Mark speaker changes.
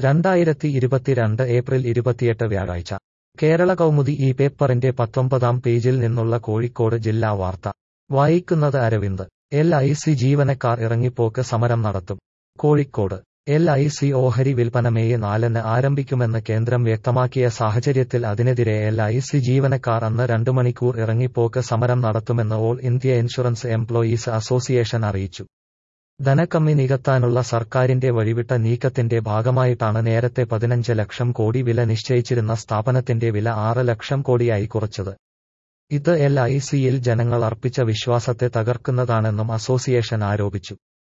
Speaker 1: രണ്ടായിരത്തി ഇരുപത്തിരണ്ട് ഏപ്രിൽ ഇരുപത്തിയെട്ട് വ്യാഴാഴ്ച കേരള കൗമുദി ഈ പേപ്പറിന്റെ പത്തൊമ്പതാം പേജിൽ നിന്നുള്ള കോഴിക്കോട് ജില്ലാ വാർത്ത വായിക്കുന്നത് അരവിന്ദ് എൽ ഐ സി ജീവനക്കാർ ഇറങ്ങിപ്പോക്ക് സമരം നടത്തും കോഴിക്കോട് എൽ ഐ സി ഓഹരി വിൽപ്പന മെയ് നാലിന് ആരംഭിക്കുമെന്ന് കേന്ദ്രം വ്യക്തമാക്കിയ സാഹചര്യത്തിൽ അതിനെതിരെ എൽ ഐ സി ജീവനക്കാർ അന്ന് രണ്ടു മണിക്കൂർ ഇറങ്ങിപ്പോക്ക് സമരം നടത്തുമെന്ന് all India insurance employees association അറിയിച്ചു ധനക്കമ്മി നികത്താനുള്ള സർക്കാരിന്റെ വഴിവിട്ട നീക്കത്തിന്റെ ഭാഗമായിട്ടാണ് നേരത്തെ പതിനഞ്ച് ലക്ഷം കോടി വില നിശ്ചയിച്ചിരുന്ന സ്ഥാപനത്തിന്റെ വില ആറ് ലക്ഷം കോടിയായി കുറച്ചത് ഇത് എൽ ഐ സിയിൽ ജനങ്ങൾ അർപ്പിച്ച വിശ്വാസത്തെ തകർക്കുന്നതാണെന്നും അസോസിയേഷൻ ആരോപിച്ചു